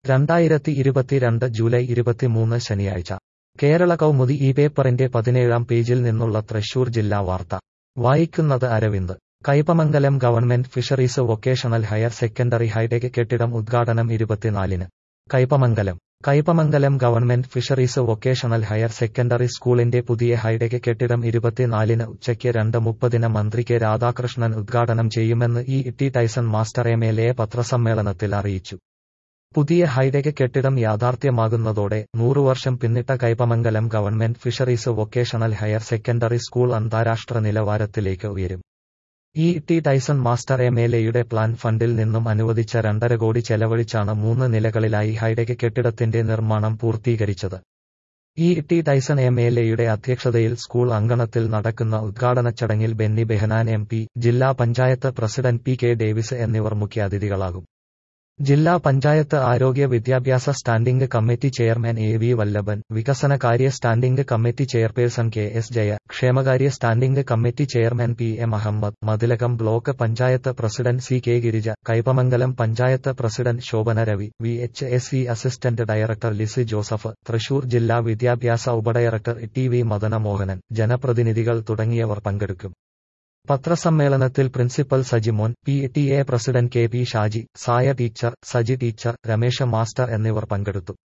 രണ്ടായിരത്തി ഇരുപത്തിരണ്ട് ജൂലൈ ഇരുപത്തിമൂന്ന് ശനിയാഴ്ച കേരള കൗമുദി ഈ പേപ്പറിന്റെ പതിനേഴാം പേജിൽ നിന്നുള്ള തൃശൂർ ജില്ലാ വാർത്ത വായിക്കുന്നത് Aravind Kaipamangalam government fisheries vocational higher secondary hitech കെട്ടിടം ഉദ്ഘാടനം ഇരുപത്തിനാലിന് Kaipamangalam Kaipamangalam government fisheries vocational higher secondary സ്കൂളിന്റെ പുതിയ ഹൈടെക് കെട്ടിടം ഇരുപത്തിനാലിന് ഉച്ചയ്ക്ക് രണ്ട് മുപ്പതിന് മന്ത്രി കെ രാധാകൃഷ്ണൻ ഉദ്ഘാടനം ചെയ്യുമെന്ന് E T Tyson master M L A പത്രസമ്മേളനത്തിൽ അറിയിച്ചു പുതിയ ഹൈടെക് കെട്ടിടം യാഥാർത്ഥ്യമാകുന്നതോടെ നൂറുവർഷം പിന്നിട്ട Kaipamangalam government fisheries vocational higher secondary school അന്താരാഷ്ട്ര നിലവാരത്തിലേക്ക് ഉയരും E T Tyson master M L എയുടെ പ്ലാൻ ഫണ്ടിൽ നിന്നും അനുവദിച്ച രണ്ടര കോടി ചെലവഴിച്ചാണ് മൂന്ന് നിലകളിലായി ഹൈടെക് കെട്ടിടത്തിന്റെ നിർമ്മാണം പൂർത്തീകരിച്ചത് E T Tyson M L എയുടെ അധ്യക്ഷതയിൽ സ്കൂൾ അങ്കണത്തിൽ നടക്കുന്ന ഉദ്ഘാടന ചടങ്ങിൽ ബെന്നി ബെഹനാൻ എം പി ജില്ലാ panchayat president P K Davis എന്നിവർ മുഖ്യാതിഥികളാകും ജില്ലാ പഞ്ചായത്ത് ആരോഗ്യ വിദ്യാഭ്യാസ standing committee chairman A V Vallabhan വികസനകാര്യ standing committee chairperson K S Jaya ക്ഷേമകാര്യ standing committee chairman P M Ahammed Mathilakam block panchayat president C K Girija Kaipamangalam panchayat president Shobhana Ravi V H S C assistant director Lissy Joseph Thrissur ജില്ലാ വിദ്യാഭ്യാസ ഉപഡയറക്ടർ T V Madanamohanan ജനപ്രതിനിധികൾ തുടങ്ങിയവർ പങ്കെടുക്കും പത്രസമ്മേളനത്തിൽ principal Sajimon P T A president K P Shaji Saya teacher Saji teacher Ramesha master എന്നിവർ പങ്കെടുത്തു